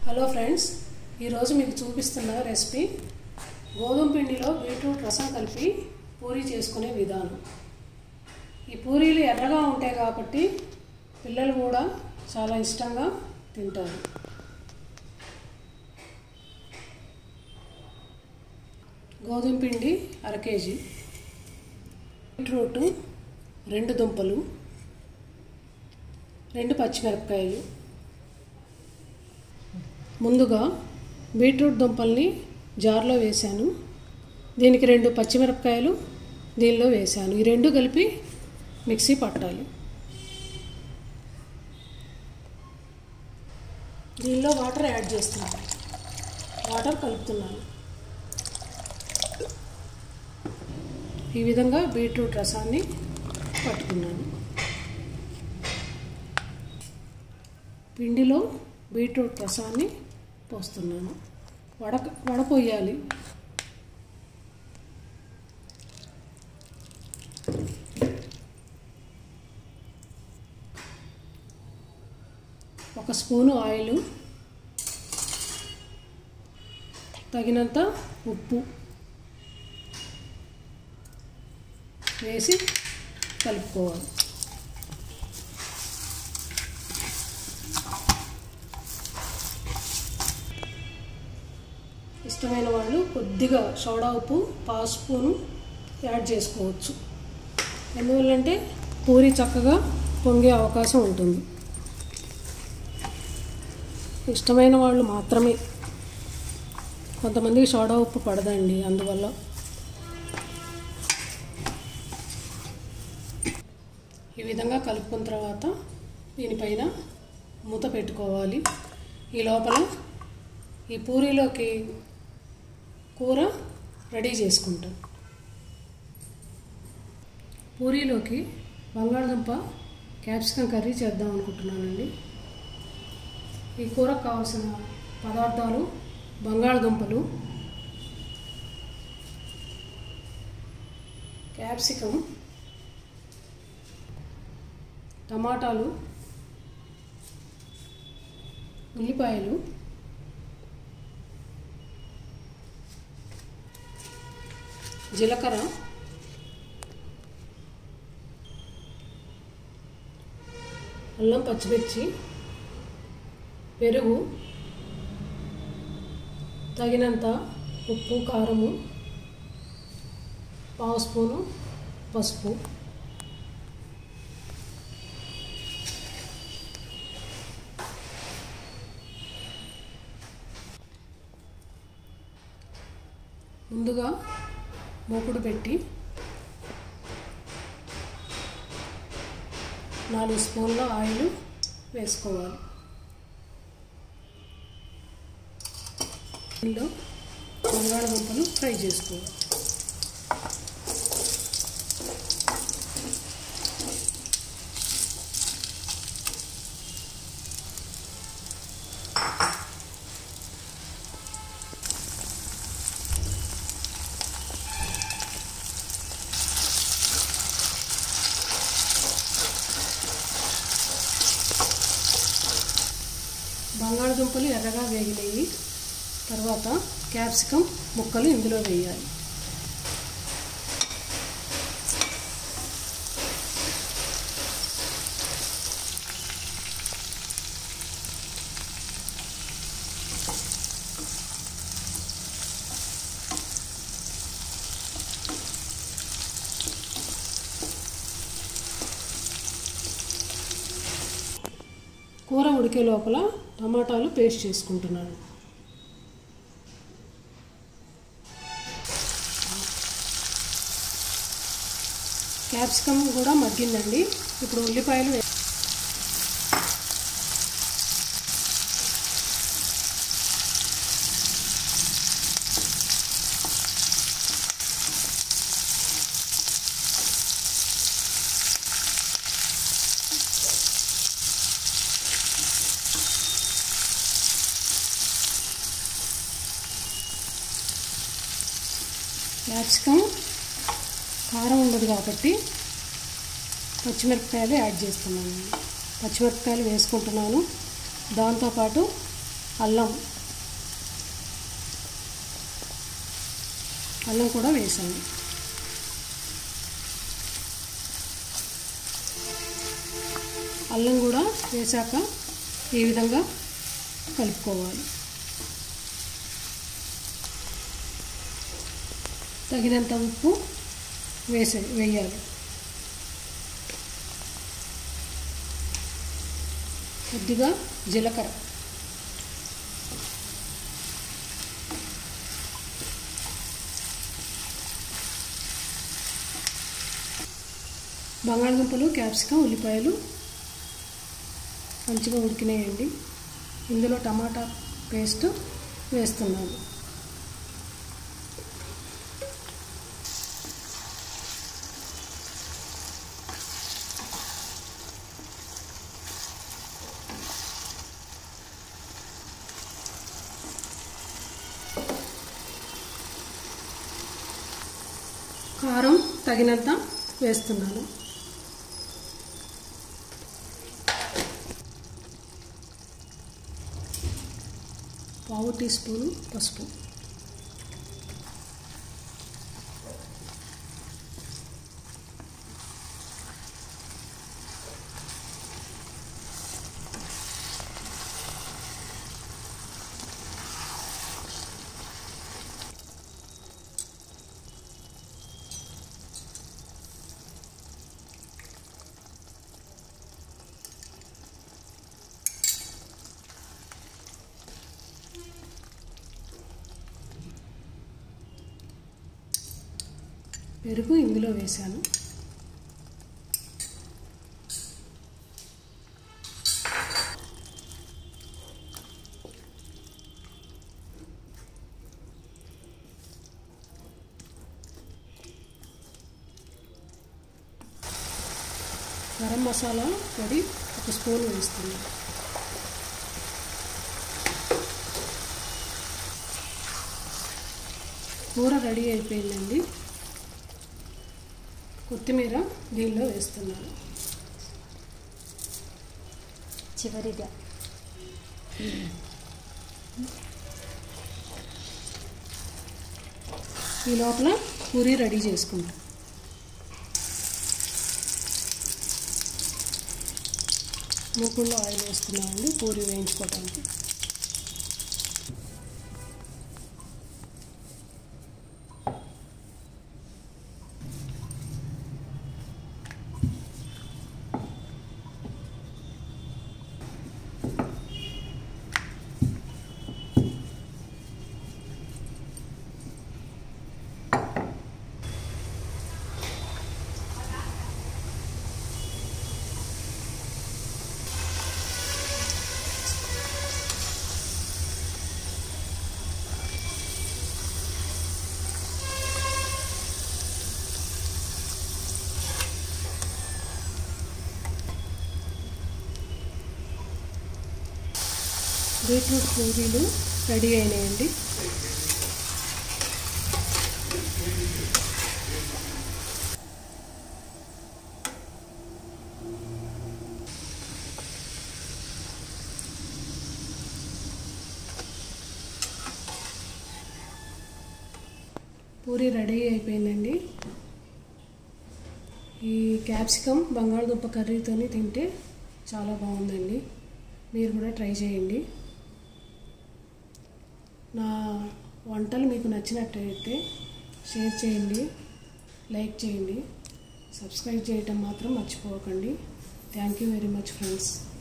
hello friends ఈరోజు మీకు చూపిస్తున్న రెసిపీ గోధుమ పిండిలో బీట్రూట్ రసం కలిపి పూరీ చేసుకునే విధానం ఈ పూరీలు ఎర్రగా ఉంటాయి కాబట్టి పిల్లలు కూడా చాలా ఇష్టంగా తింటారు గోధుమ పిండి అర కేజీ బీట్రూట్ రెండు దుంపలు రెండు పచ్చిమిరపకాయలు ముందుగా బీట్రూట్ దుంపల్ని జార్లో వేశాను దీనికి రెండు పచ్చిమిరపకాయలు దీనిలో వేశాను ఈ రెండు కలిపి మిక్సీ పట్టాలి దీనిలో వాటర్ యాడ్ చేస్తున్నాను వాటర్ కలుపుతున్నాను ఈ విధంగా బీట్రూట్ రసాన్ని పట్టుకున్నాను పిండిలో బీట్రూట్ రసాన్ని పోస్తున్నాను వడ వడపోయాలి ఒక స్పూను ఆయిల్ తగినంత ఉప్పు వేసి కలుపుకోవాలి ఇష్టమైన వాళ్ళు కొద్దిగా సోడా ఉప్పు పావు స్పూను యాడ్ చేసుకోవచ్చు ఎందువల్లంటే పూరి చక్కగా పొంగే అవకాశం ఉంటుంది ఇష్టమైన వాళ్ళు మాత్రమే కొంతమందికి సోడా ఉప్పు పడదండి అందువల్ల ఈ విధంగా కలుపుకున్న తర్వాత దీనిపైన మూత పెట్టుకోవాలి ఈ లోపల ఈ పూరీలోకి కూర రెడీ చేసుకుంటాం పూరీలోకి బంగాళదుంప క్యాప్సికం కర్రీ చేద్దాం అనుకుంటున్నానండి ఈ కూరకు కావాల్సిన పదార్థాలు బంగాళదుంపలు క్యాప్సికం టమాటాలు ఉల్లిపాయలు జీలకర్ర అల్లం పచ్చిమిర్చి పెరుగు తగినంత ఉప్పు కారము పావు స్పూను పసుపు ముందుగా మూకుడు పెట్టి నాలుగు స్పూన్ల ఆయిల్ వేసుకోవాలి ఇందులో బంగాళదుంపలు ఫ్రై చేసుకోవాలి బంగాళదుంపలు ఎర్రగా వేగినాయి తర్వాత క్యాప్సికం ముక్కలు ఇందులో వేయాలి కూర ఉడికే లోపల టమాటాలు పేస్ట్ చేసుకుంటున్నాను క్యాప్సికమ్ కూడా మగ్గిందండి ఇప్పుడు ఉల్లిపాయలు వే- క్యాప్సికమ్ కారం ఉండదు కాబట్టి పచ్చిమిరపకాయలు యాడ్ చేస్తున్నాను పచ్చిమిరపకాయలు వేసుకుంటున్నాను దాంతోపాటు అల్లం అల్లం కూడా వేసాను అల్లం కూడా వేసాక ఈ విధంగా కలుపుకోవాలి తగినంత ఉప్పు వేసే వేయాలి కొద్దిగా జీలకర్ర బంగాళదుంపలు క్యాప్సికం ఉల్లిపాయలు మంచిగా ఉడికినాయండి ఇందులో టమాటా పేస్ట్ వేస్తున్నాను కారం తగినంత వేస్తున్నాను పావు టీ స్పూను పసుపు పెరుగు ఇందులో వేశాను గరం మసాలా పొడి ఒక స్పూన్ వేస్తున్నాను కూర రెడీ అయిపోయిందండి కొత్తిమీర దీనిలో వేస్తున్నాను చివరిగా ఈ లోపల పూరి రెడీ చేసుకుంటాం మూకుల్లో ఆయిల్ వేస్తున్నామండి పూరి వేయించుకోవడానికి బీట్రూట్ పూరీలు రెడీ అయినాయండి పూరి రెడీ అయిపోయిందండి ఈ క్యాప్సికమ్ బంగాళదుంప కర్రీతోని తింటే చాలా బాగుందండి మీరు కూడా ట్రై చేయండి నా వంటలు మీకు నచ్చినట్టయితే షేర్ చేయండి లైక్ చేయండి సబ్స్క్రైబ్ చేయటం మాత్రం మర్చిపోకండి thank you very much friends